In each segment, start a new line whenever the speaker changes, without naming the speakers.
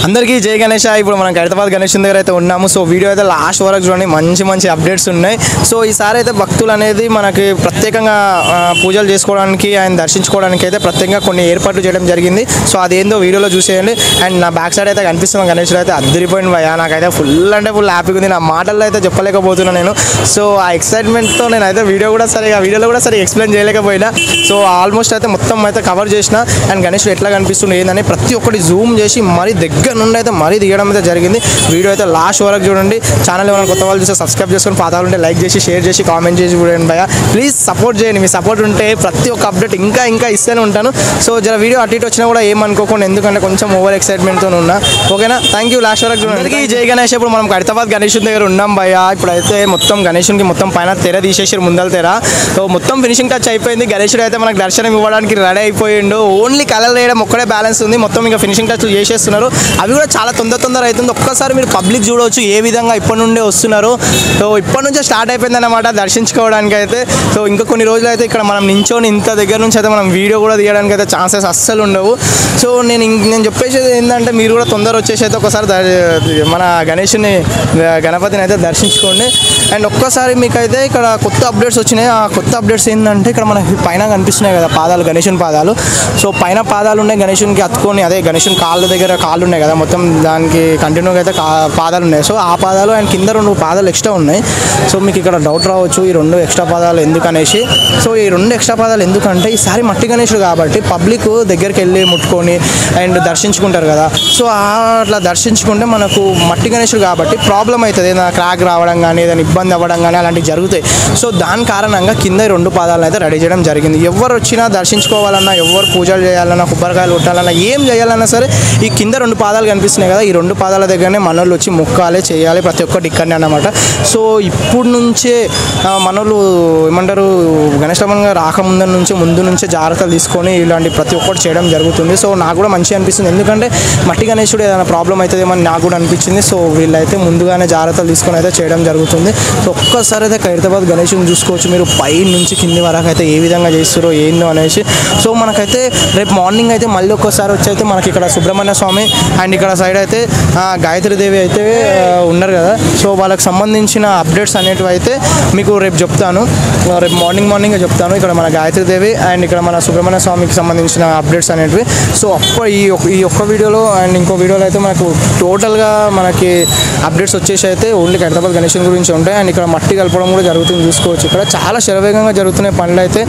అందరికీ జై గణేష ఇప్పుడు మనం హైదరాబాద్ గణేష్ దగ్గర అయితే ఉన్నాము సో వీడియో అయితే లాస్ట్ వరకు చూడండి మంచి మంచి అప్డేట్స్ ఉన్నాయి సో ఈసారి అయితే భక్తులు అనేది మనకి ప్రత్యేకంగా ఆ, పూజలు చేసుకోవడానికి ఆయన దర్శించుకోవడానికి అయితే ప్రత్యేకంగా కొన్ని ఏర్పాట్లు చేయడం జరిగింది సో అదేందో వీడియోలో చూసేయండి అండ్ నా బ్యాక్ సైడ్ అయితే కనిపిస్తుంది గణేషుడు అయితే అద్దరిపోయింది భయ నాకైతే ఫుల్ అంటే ఫుల్ హ్యాపీగా ఉంది నా మాటల్లో అయితే చెప్పలేకపోతున్నాను నేను సో ఆ ఎక్సైట్మెంట్తో నేను అయితే వీడియో కూడా సరిగా వీడియోలో కూడా సరిగా ఎక్స్ప్లెయిన్ చేయలేకపోయినా సో ఆల్మోస్ట్ అయితే మొత్తం అయితే కవర్ చేసిన అండ్ గణేషుడు ఎట్లా కనిపిస్తుంది ఏందని ప్రతి ఒక్కటి జూమ్ చేసి మరీ దగ్గర నుండి అయితే మరీ తీయడం అయితే జరిగింది వీడియో అయితే లాస్ట్ వరకు చూడండి ఛానల్ ఏమైనా కొత్త వాళ్ళు చూస్తే సబ్స్క్రైబ్ చేసుకొని పాతాలు ఉంటే లైక్ చేసి షేర్ చేసి కామెంట్ చేసి చూడండి భయ ప్లీజ్ సపోర్ట్ చేయండి మీ సపోర్ట్ ఉంటే ప్రతి ఒక్క అప్డేట్ ఇంకా ఇంకా ఇస్తూనే ఉంటాను సో జర వీడియో అటు ఇటు వచ్చినా కూడా ఏమనుకోకుండా ఎందుకంటే కొంచెం ఓవర్ ఎక్సైట్మెంట్తో ఉన్నా ఓకేనా థ్యాంక్ యూ లాస్ట్ వరకు చూడండి అందరికీ జై గణేష్ ఇప్పుడు మనం హైదరాబాద్ గణేష్ దగ్గర ఉన్నాం భయ ఇప్పుడైతే మొత్తం గణేషునికి మొత్తం పైన తెర తీసేసారు ముందల తెర సో మొత్తం ఫినిషింగ్ టచ్ అయిపోయింది గణేశుడు అయితే మనకు దర్శనం ఇవ్వడానికి రెడీ అయిపోయిండు ఓన్లీ కలర్ వేయడం ఒక్కడే బ్యాలెన్స్ ఉంది మొత్తం ఇంకా ఫినిషింగ్ టచ్ చేసేస్తున్నారు అవి కూడా చాలా తొందర తొందర అవుతుంది ఒక్కసారి మీరు పబ్లిక్ చూడవచ్చు ఏ విధంగా ఇప్పటి నుండే వస్తున్నారు సో ఇప్పటి నుంచే స్టార్ట్ అయిపోయింది అనమాట దర్శించుకోవడానికి అయితే సో ఇంకా కొన్ని రోజులు అయితే ఇక్కడ మనం నించొని ఇంత దగ్గర నుంచి అయితే మనం వీడియో కూడా తీయడానికి అయితే ఛాన్సెస్ అస్సలు ఉండవు సో నేను ఇంక- నేను చెప్పేసేది ఏంటంటే మీరు కూడా తొందర వచ్చేసి అయితే ఒకసారి ద- మన గణేషుని గణపతిని అయితే దర్శించుకోండి అండ్ ఒక్కసారి మీకైతే ఇక్కడ కొత్త అప్డేట్స్ వచ్చినాయి ఆ కొత్త అప్డేట్స్ ఏంటంటే ఇక్కడ మనకి పైన కనిపిస్తున్నాయి కదా పాదాలు గణేషుని పాదాలు సో పైన పాదాలు ఉన్నాయి గణేషునికి అతుకొని అదే గణేషుని కాళ్ళ దగ్గర కాళ్ళు ఉన్నాయి కదా మొత్తం దానికి కంటిన్యూగా అయితే కా పాదాలు ఉన్నాయి సో ఆ పాదాలు అండ్ కింద రెండు పాదాలు ఎక్స్ట్రా ఉన్నాయి సో మీకు ఇక్కడ డౌట్ రావచ్చు ఈ రెండు ఎక్స్ట్రా పాదాలు ఎందుకు అనేసి సో ఈ రెండు ఎక్స్ట్రా పాదాలు ఎందుకంటే ఈసారి మట్టి గణేషుడు కాబట్టి పబ్లిక్ దగ్గరికి వెళ్ళి ముట్టుకొని అండ్ దర్శించుకుంటారు కదా సో ఆ అట్లా దర్శించుకుంటే మనకు మట్టి గణేషుడు కాబట్టి ప్రాబ్లం అవుతుంది ఏదైనా క్రాక్ రావడం కానీ ఏదైనా ఇబ్బంది అవ్వడం కానీ అలాంటివి జరుగుతాయి సో దాని కారణంగా కింద ఈ రెండు పాదాలను అయితే రెడీ చేయడం జరిగింది ఎవరు వచ్చినా దర్శించుకోవాలన్నా ఎవరు పూజలు చేయాలన్నా కొబ్బరికాయలు కొట్టాలన్నా ఏం చేయాలన్నా సరే ఈ కింద రెండు పాదాలు కనిపిస్తున్నాయి కదా ఈ రెండు పాదాల దగ్గరనే మనోళ్ళు వచ్చి మొక్కాలి చేయాలి ప్రతి ఒక్కటి ఇక్కడనే అన్నమాట సో ఇప్పుడు నుంచే ఆ, మనోళ్ళు ఏమంటారు గణేశమన్ గారు రాకముందు నుంచి ముందు నుంచే జాగ్రత్తలు తీసుకొని ఇలాంటి ప్రతి ఒక్కటి చేయడం జరుగుతుంది సో నాకు కూడా మంచిగా అనిపిస్తుంది ఎందుకంటే మట్టి గణేశుడు ఏదైనా ప్రాబ్లం అవుతుందేమో అని నాకు కూడా అనిపించింది సో వీళ్ళైతే ముందుగానే జాగ్రత్తలు తీసుకొని అయితే చేయడం జరుగుతుంది సో ఒక్కసారి అయితే ఖైరతాబాద్ గణేశుని చూసుకోవచ్చు మీరు పై నుంచి కింది వరకు అయితే ఏ విధంగా చేస్తారో ఏందో అనేసి సో మనకైతే రేపు మార్నింగ్ అయితే మళ్ళీ ఒక్కసారి వచ్చి అయితే మనకి ఇక్కడ సుబ్రహ్మణ్య స్వామి అండ్ ఇక్కడ సైడ్ అయితే ఆ, గాయత్రి దేవి అయితే ఆ, ఉన్నారు కదా సో వాళ్ళకి సంబంధించిన అప్డేట్స్ అనేటివి అయితే మీకు రేపు చెప్తాను ఆ, రేపు మార్నింగ్ మార్నింగ్ చెప్తాను ఇక్కడ మన గాయత్రి దేవి అండ్ ఇక్కడ మన సుబ్రహ్మణ్య స్వామికి సంబంధించిన అప్డేట్స్ అనేటివి సో అప్పుడు ఈ ఒక్క- ఈ ఒక్క వీడియోలో అండ్ ఇంకో వీడియోలో అయితే మనకు టోటల్గా మనకి అప్డేట్స్ వచ్చేసి అయితే ఓన్లీ హైదరాబాద్ గణేశం గురించి ఉంటాయి అండ్ ఇక్కడ మట్టి కలపడం కూడా జరుగుతుంది చూసుకోవచ్చు ఇక్కడ చాలా శరవేగంగా జరుగుతున్నాయి పనులు అయితే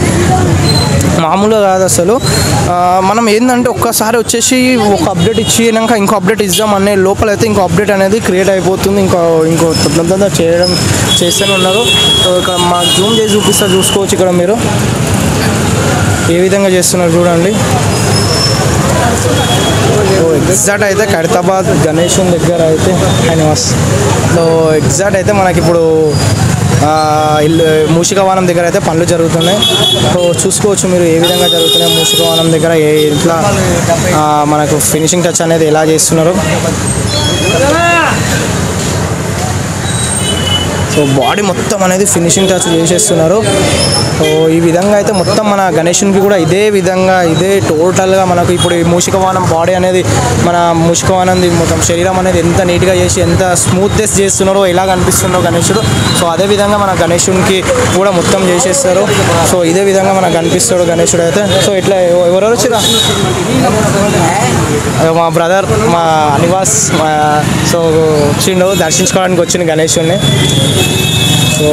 మామూలుగా కాదు అసలు ఆ, మనం ఏంటంటే ఒక్కసారి వచ్చేసి ఒక అప్డేట్ ఇచ్చినాక ఇంకో అప్డేట్ ఇద్దాం అనే లోపల అయితే ఇంకో అప్డేట్ అనేది క్రియేట్ అయిపోతుంది ఇంకో ఇంకో తొందర చేయడం చేస్తూనే ఉన్నారు సో ఇక్కడ మా జూమ్ చేసి చూపిస్తా చూసుకోవచ్చు ఇక్కడ మీరు ఏ విధంగా చేస్తున్నారు చూడండి సో ఎగ్జాక్ట్ అయితే ఖైరతాబాద్ గణేశం దగ్గర అయితే నివాస్ సో ఎగ్జాక్ట్ అయితే మనకి ఇప్పుడు ఆ, ఇల్లు మూషికవానం దగ్గర అయితే పనులు జరుగుతున్నాయి సో చూసుకోవచ్చు మీరు ఏ విధంగా జరుగుతున్నాయి మూషికవానం దగ్గర ఏ ఇట్లా ఆ, మనకు ఫినిషింగ్ టచ్ అనేది ఎలా చేస్తున్నారు సో బాడీ మొత్తం అనేది ఫినిషింగ్ టచ్ చేసేస్తున్నారు సో ఈ విధంగా అయితే మొత్తం మన గణేషునికి కూడా ఇదే విధంగా ఇదే టోటల్గా మనకు ఇప్పుడు ఈ మూషికవానం బాడీ అనేది మన మూషికవానంది మొత్తం శరీరం అనేది ఎంత నీట్గా చేసి ఎంత స్మూత్నెస్ చేస్తున్నారో ఎలా కనిపిస్తుందో గణేశుడు సో అదే విధంగా మన గణేషునికి కూడా మొత్తం చేసేస్తారు సో ఇదే విధంగా మనకు కనిపిస్తాడు గణేశుడు అయితే సో ఇట్లా ఎవ- ఎవరెవరు వచ్చిరా అదే మా బ్రదర్ మా నివాస్ మా సో వచ్చిండు దర్శించుకోవడానికి వచ్చింది గణేషుడిని సో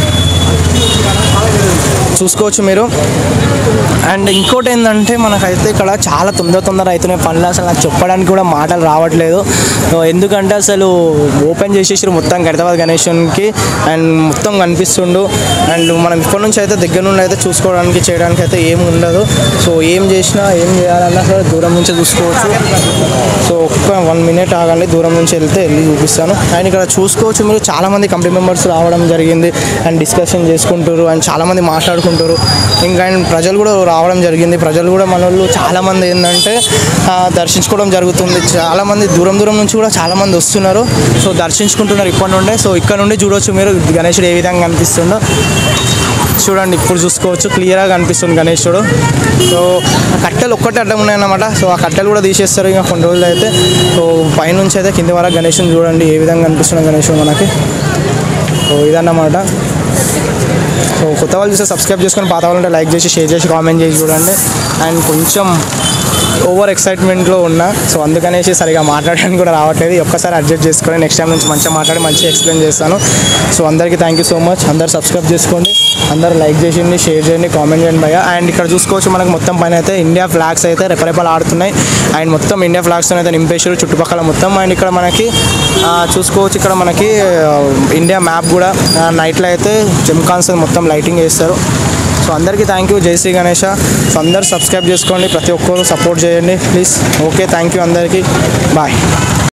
చూసుకోవచ్చు మీరు అండ్ ఇంకోటి ఏంటంటే మనకైతే ఇక్కడ చాలా తొందర తొందర అవుతున్నాయి పనులు అసలు నాకు చెప్పడానికి కూడా మాటలు రావట్లేదు సో ఎందుకంటే అసలు ఓపెన్ చేసేసారు మొత్తం హైదరాబాద్ గణేషన్కి అండ్ మొత్తం కనిపిస్తుండు అండ్ మనం ఇప్పటి నుంచి అయితే దగ్గర నుండి అయితే చూసుకోవడానికి చేయడానికి అయితే ఏమి ఉండదు సో ఏం చేసినా ఏం చేయాలన్నా సరే దూరం నుంచి చూసుకోవచ్చు సో ఒక్క వన్ మినిట్ ఆగండి దూరం నుంచి వెళ్తే వెళ్ళి చూపిస్తాను అండ్ ఇక్కడ చూసుకోవచ్చు మీరు చాలామంది కమిటీ మెంబర్స్ రావడం జరిగింది అండ్ డిస్కషన్ చేసుకుంటారు అండ్ చాలామంది మాట్లాడుకుంటారు ఇంకా అండ్ ప్రజలు కూడా రావడం జరిగింది ప్రజలు కూడా మన వాళ్ళు చాలామంది ఏంటంటే ఆ, దర్శించుకోవడం జరుగుతుంది చాలామంది దూరం దూరం నుంచి కూడా చాలామంది వస్తున్నారు సో దర్శించుకుంటున్నారు ఇప్పటి నుండే సో ఇక్కడ నుండి చూడొచ్చు మీరు గణేశుడు ఏ విధంగా కనిపిస్తుండో చూడండి ఇప్పుడు చూసుకోవచ్చు క్లియర్గా కనిపిస్తుంది గణేశుడు సో ఆ కట్టెలు ఒక్కటే అడ్డం ఉన్నాయన్నమాట సో ఆ కట్టెలు కూడా తీసేస్తారు ఇంకా కొన్ని రోజులు అయితే సో పైనుంచి అయితే కింది వరకు గణేశుని చూడండి ఏ విధంగా కనిపిస్తుంది గణేశుడు మనకి సో ఇదన్నమాట సో కొత్త వాళ్ళు చూస్తే సబ్స్క్రైబ్ చేసుకొని పాత వాళ్ళు ఉంటే లైక్ చేసి షేర్ చేసి కామెంట్ చేసి చూడండి అండ్ కొంచెం ఓవర్ ఎక్సైట్మెంట్లో ఉన్నా సో అందుకనేసి సరిగా మాట్లాడడానికి కూడా రావట్లేదు ఈ ఒక్కసారి అడ్జస్ట్ చేసుకొని నెక్స్ట్ టైం నుంచి మంచిగా మాట్లాడి మంచిగా ఎక్స్ప్లెయిన్ చేస్తాను సో అందరికీ థ్యాంక్ యూ సో మచ్ అందరు సబ్స్క్రైబ్ చేసుకోండి అందరూ లైక్ చేయండి షేర్ చేయండి కామెంట్ చేయండి భయ్య అండ్ ఇక్కడ చూసుకోవచ్చు మనకు మొత్తం పైన అయితే ఇండియా ఫ్లాగ్స్ అయితే రెపరెపలు ఆడుతున్నాయి అండ్ మొత్తం ఇండియా ఫ్లాగ్స్ అయితే నింపేసారు చుట్టుపక్కల మొత్తం అండ్ ఇక్కడ మనకి ఆ, చూసుకోవచ్చు ఇక్కడ మనకి ఆ, ఇండియా మ్యాప్ కూడా నైట్లో అయితే జిమ్కాన్స్ మొత్తం లైటింగ్ వేస్తారు సో అందరికీ thank you Jai Shri Ganesha so అందరు సబ్స్క్రైబ్ చేసుకోండి ప్రతి ఒక్కరు సపోర్ట్ చేయండి ప్లీజ్ ఓకే థ్యాంక్ యూ అందరికీ బాయ్